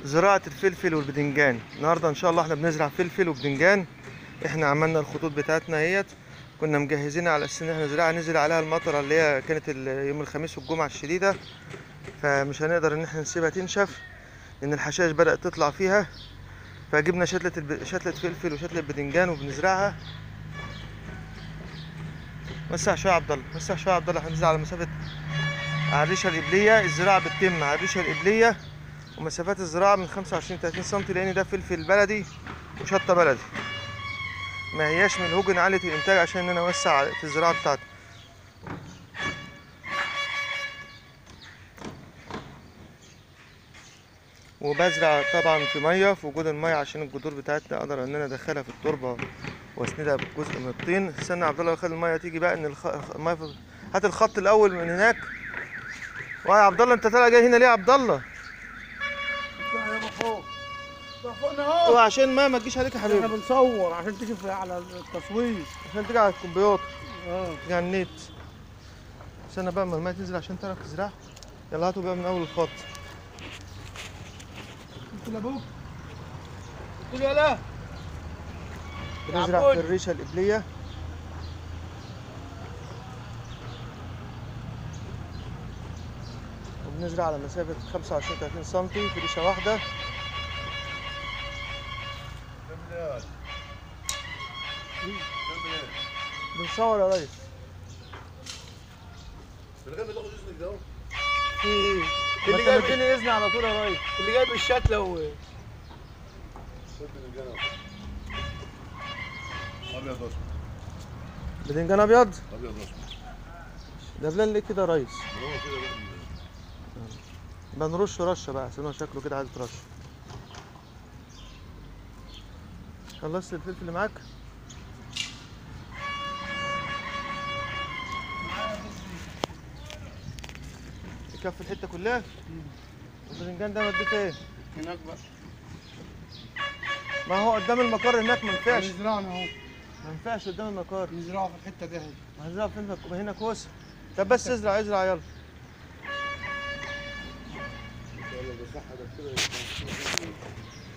زراعة الفلفل والبدنجان النهاردة ان شاء الله احنا بنزرع فلفل وبدنجان احنا عملنا الخطوط بتاعتنا اهيت كنا مجهزينها على اساس ان احنا نزرعها نزل عليها المطرة اللي هي كانت ال- يوم الخميس والجمعة الشديدة فمش هنقدر ان احنا نسيبها تنشف لان الحشائش بدأت تطلع فيها فجبنا شتلة الب... شتلة فلفل وشتلة بدنجان وبنزرعها وسع شوية يا عبد الله وسع شوية يا عبد الله هنزرع على مسافة على الريشة القبلية الزراعة بتتم على الريشة القبلية ومسافات الزراعة من 25 30 سم لأن ده فلفل بلدي وشطة بلدي ما هياش من الهوجن عالية الإنتاج عشان إن أنا أوسع في الزراعة بتاعتي وبزرع طبعا في مية في وجود المية عشان الجذور بتاعتنا أقدر إن أنا أدخلها في التربة وأسندها بجزء من الطين استنى يا عبد الله خلي المية تيجي بقى إن الخ... المية في... هات الخط الأول من هناك ويا عبد الله أنت طالع جاي هنا ليه يا عبد الله؟ اطلع يابا فوق اطلع فوقنا اهو وعشان ما ما تجيش عليك يا احنا حبيبي بنصور عشان تشوف على التصوير عشان تيجي على الكمبيوتر اه تيجي على النت استنى بقى اما المية تنزل عشان تعرف تزرعها يلا هاتوا بقى من أول الخط قلت لابوك قلت له يلا بنزرع عبود. في الريشة القبلية وبنزرع على مسافة 25 30 سم في ريشة واحدة بنصور يا ريس في ايه؟ اللي ما جايب- تديني اذن على طول يا ريس اللي جايب الشتله و ابيض اسود بدنجان ابيض ابيض اسود ده فلان ليه كده يا ريس هو كده بقى. بنرش رشه بقى عشان هو شكله كده عايز يترش خلصت الفلفل اللي معاك يكفي الحته كلها الباذنجان ده وديته ايه هناك بقى ما هو قدام المقر هناك ما ينفعش نزرعنا اهو ما ينفعش قدام المقر نزرعه في الحته دي اهي ما هنزرع فين في- هنا كوسه طب بس ازرع ازرع يلا يلا بالصحة ده كده